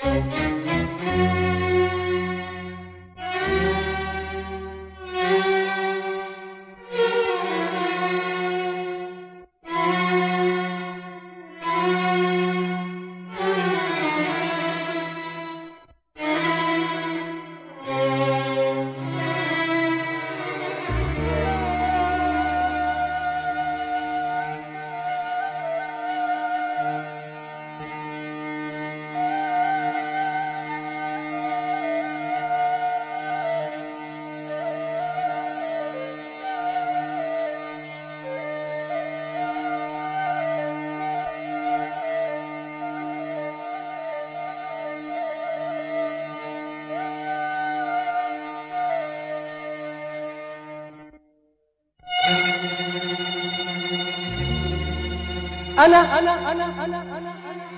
أنا أنا أنا أنا أنا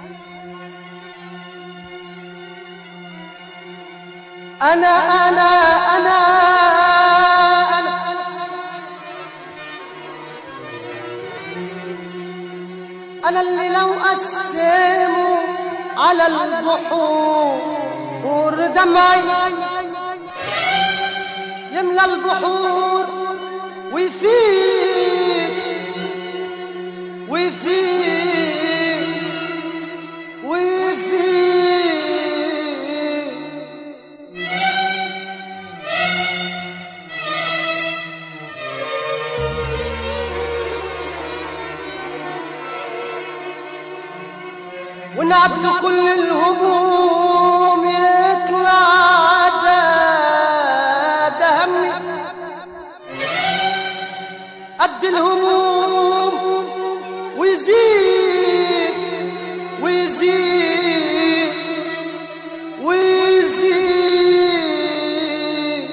أنا أنا أنا أنا أنا اللي لو قسموا على البحور دمعي يملى البحور ويفيد ويفيد ويفيد ونعبد كل الهموم يطلع ده ده همي قد الهموم ويزيد ويزيد ويزيد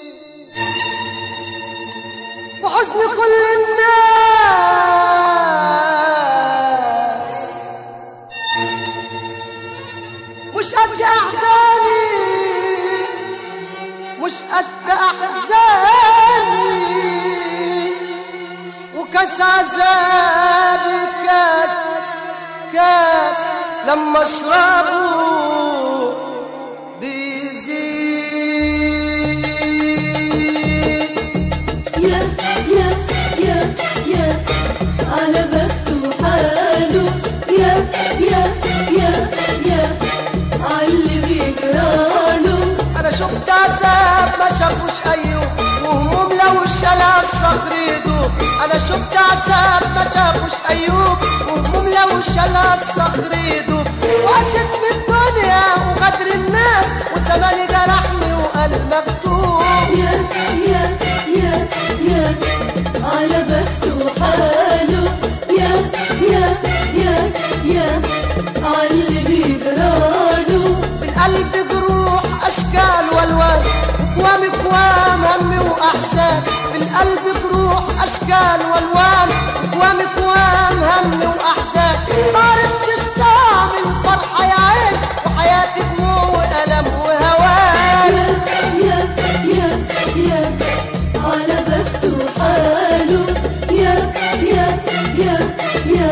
وحزن كل الناس مش قد احزاني مش قد احزاني وكاس عذابي كاس كاس لما اشربه بيزيد يا يا يا يا على بخته حاله يا يا يا يا عاللي بيجراله انا شفت عذاب ما شافوش ايوب وهموم لو الشلع الصخر يدوب انا شفت عذاب ما شافوش ايوب وهموم لو الشلع الصخر يدوب وقست بالدنيا وغدر الناس وزماني جرحني وقال مكتوب يا يا يا يا على بخته حاله يا يا يا يا عاللي بيجراله في القلب جروح اشكال والوان وكوام كوام هم واحزان في القلب جروح اشكال والوان وكوام كوام هم واحزان ما عرفتش طعم الفرحه يا عين وحياتي دموع والم وهوان يا يا يا يا على بخته حاله يا يا يا يا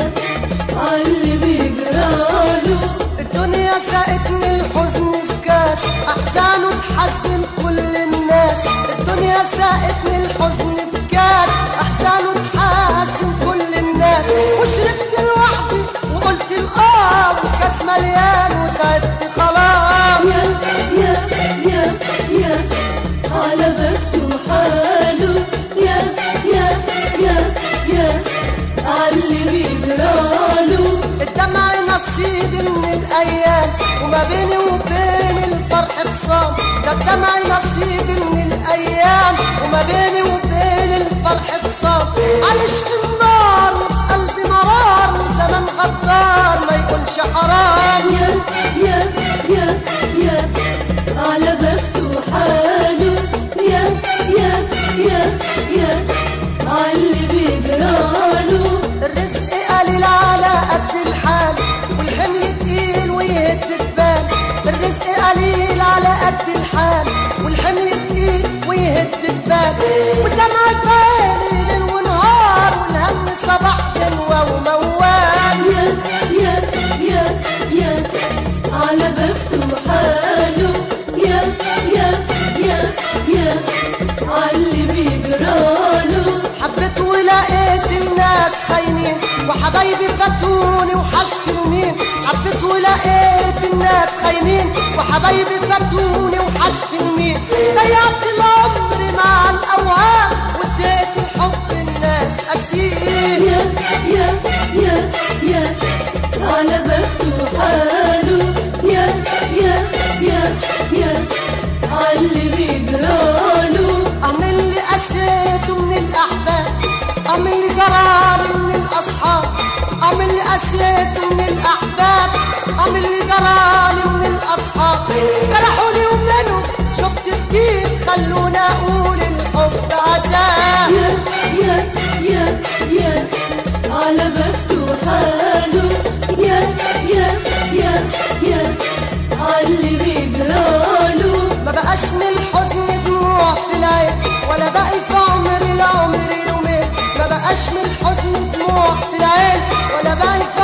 عاللي بيجراله الدنيا ساقتني الحزن في كاس احزانه تحزن كل الناس الدنيا ساقتني الحزن في كاس احزانه تحزن كل الناس وشربت لوحدي وقلت الاه والكاس مليان وتعبت خلاص يا يا يا يا على بخته حاله يا يا يا يا عاللي بيجراله الدمع نصيبي من الايام وما بيني وبين الفرح خصام ده الدمع نصيبي من الايام وما بيني وبين الفرح خصام عايش في النار وفي قلبي مرار وزمن غدار ما يكونش حرام يا يا يا يا على بخته حاله يا يا يا يا عاللي بيجراله الرزق قليل على قد الحال والحمل تقيل ويهد جبال الرزق قليل على قد الحال والحمل تقيل ويهد جبال والدمع في عيني ليل ونهار والهم صباح دنوة وموال يا يا يا يا على بخته بخته حاله يا يا يا يا عاللي بيجراله حبيت ولقيت الناس خاينين وحبايبي فاتوني وحشت المين حبيت ولقيت الناس خاينين وحبايبي فاتوني وحشت المين ضيعت العمر مع الاوهام واديت الحب الناس اسير يا يا يا يا على بخته حاله يا يا يا يا عاللي بيجراله اعمل لي قسيته من الاحباب اعمل لي جرالي من الاصحاب اعمل لي قسيته من الاحباب اعمل لي جرالي من الاصحاب جرحوني ومنهم شفت كتير خلوني اقول الحب عذاب يا يا يا يا على بخته حاله يا يا يا يا عاللي بيجراله ما بقاش من الحزن دموع في العين ولا باقي في عمري العمر يومين ما بقاش من الحزن دموع في العين ولا باقي في